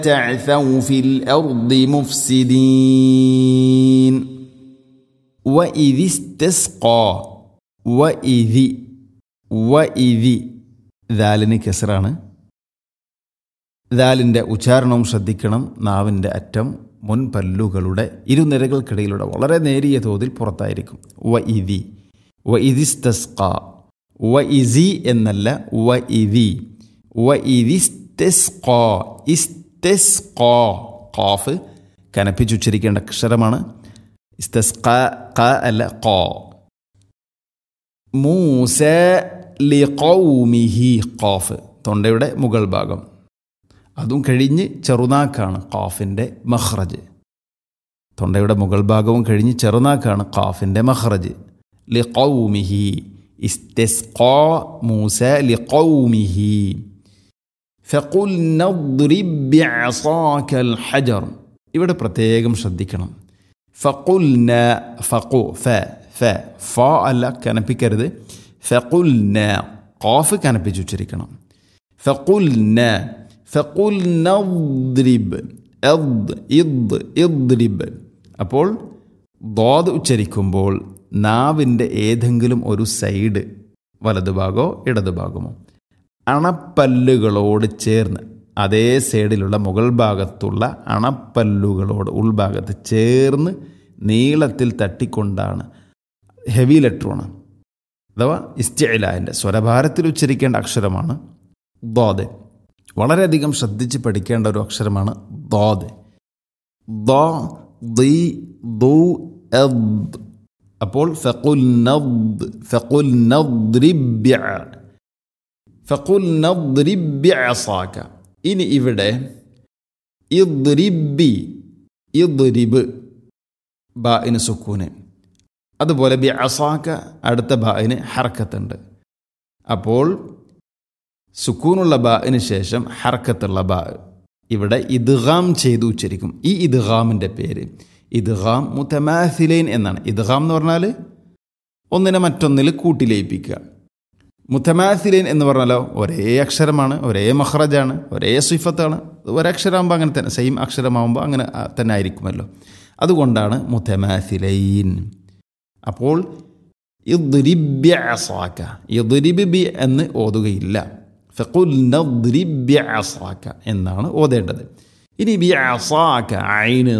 تعثوا في الأرض مفسدين وإذ استسقى وإذ وإذ ദാലിന് കെസറാണ് ദാലിൻ്റെ ഉച്ചാരണവും ശ്രദ്ധിക്കണം നാവിൻ്റെ അറ്റം മുൻപല്ലുകളുടെ ഇരുനിരകൾക്കിടയിലൂടെ വളരെ നേരിയ തോതിൽ പുറത്തായിരിക്കും വ ഇതി വ ഇതിസ്തസ്ക വ ഇസി എന്നല്ല വ ഇതി വ ഇതിസ്തെസ്ക ഇസ്തെസ്ക ഖാഫ് കനപ്പിച്ചുച്ചരിക്കേണ്ട അക്ഷരമാണ് ഇസ്തസ്ക ക അല്ല ഖ മൂസ ലിഖൗമിഹി ഖാഫ് തൊണ്ടയുടെ മുകൾ ഭാഗം അതും കഴിഞ്ഞ് ചെറുനാക്കാണ് ഖാഫിൻ്റെ മഹ്റജ് തൊണ്ടയുടെ മുകൾ ഭാഗവും കഴിഞ്ഞ് ചെറുനാക്കാണ് ഖാഫിൻ്റെ മഹ്റജ് ലിഖൗമിഹി ഇസ്തെസ്ഖാ മൂസ ലിഖൗമിഹി فقلنا اضرب بعصاك الحجر ഇവിടെ പ്രത്യേകം ശ്രദ്ധിക്കണം ഫഖുൽന ഫഖു ഫ ഫ ഫ അല്ല കനപ്പിക്കരുത് ഫഖുൽന ഖാഫ് കനപ്പിച്ച് ഉച്ചരിക്കണം ഫഖുൽന ഫഖുൽന اضرب എദ് ഇദ് ഇദ്രിബ് അപ്പോൾ ദോദ് ഉച്ചരിക്കുമ്പോൾ നാവിൻ്റെ ഏതെങ്കിലും ഒരു സൈഡ് വലതുഭാഗമോ ഇടതുഭാഗമോ അണപ്പല്ലുകളോട് ചേർന്ന് അതേ സൈഡിലുള്ള മുകൾ ഭാഗത്തുള്ള അണപ്പല്ലുകളോട് ഉൾഭാഗത്ത് ചേർന്ന് നീളത്തിൽ തട്ടിക്കൊണ്ടാണ് ഹെവി ലെറ്ററാണ് അഥവാ ഇസ്റ്റിലാൻ്റെ സ്വരഭാരത്തിൽ ഉച്ചരിക്കേണ്ട അക്ഷരമാണ് ദോദ് വളരെയധികം ശ്രദ്ധിച്ച് പഠിക്കേണ്ട ഒരു അക്ഷരമാണ് ദോദ് ദോ ദി ദു എദ് അപ്പോൾ ഫഖുൽ നദ് ഫഖുൽ നദ്രിബ്യ ഫഖുൽ നദ്രിബ്യ അസാക്ക ഇനി ഇവിടെ ഇദ്രിബി ഇദ്രിബ് ബാഇന് സുക്കൂന് അതുപോലെ ബി അസാക്ക അടുത്ത ബാഇന് ഹർക്കത്തുണ്ട് അപ്പോൾ സുക്കൂനുള്ള ബാഇന് ശേഷം ഹർക്കത്തുള്ള ബാ ഇവിടെ ഇദ്ഗാം ചെയ്തു ഉച്ചരിക്കും ഈ ഇദ്ഗാമിൻ്റെ പേര് ഇദ്ഗാം മുത്തമാസിലൈൻ എന്നാണ് ഇദ്ഗാം എന്ന് പറഞ്ഞാൽ ഒന്നിനെ മറ്റൊന്നിൽ കൂട്ടിലയിപ്പിക്കുക മുത്തമാസിലൈൻ എന്ന് പറഞ്ഞാലോ ഒരേ അക്ഷരമാണ് ഒരേ മഹ്റജാണ് ഒരേ സിഫത്താണ് ഒരക്ഷരമാകുമ്പോൾ അങ്ങനെ തന്നെ സെയിം അക്ഷരമാകുമ്പോൾ അങ്ങനെ തന്നെ ആയിരിക്കുമല്ലോ അതുകൊണ്ടാണ് മുത്തമാസിലൈൻ അപ്പോൾ ഇദ്രിബ്യ അസാക്ക ഇദ്രിബ് ബി എന്ന് ഓതുകയില്ല ഫഖുൽ നദ്രിബ്യ അസാക്ക എന്നാണ് ഓതേണ്ടത് ഇനി ബി അസാക്ക ഐന്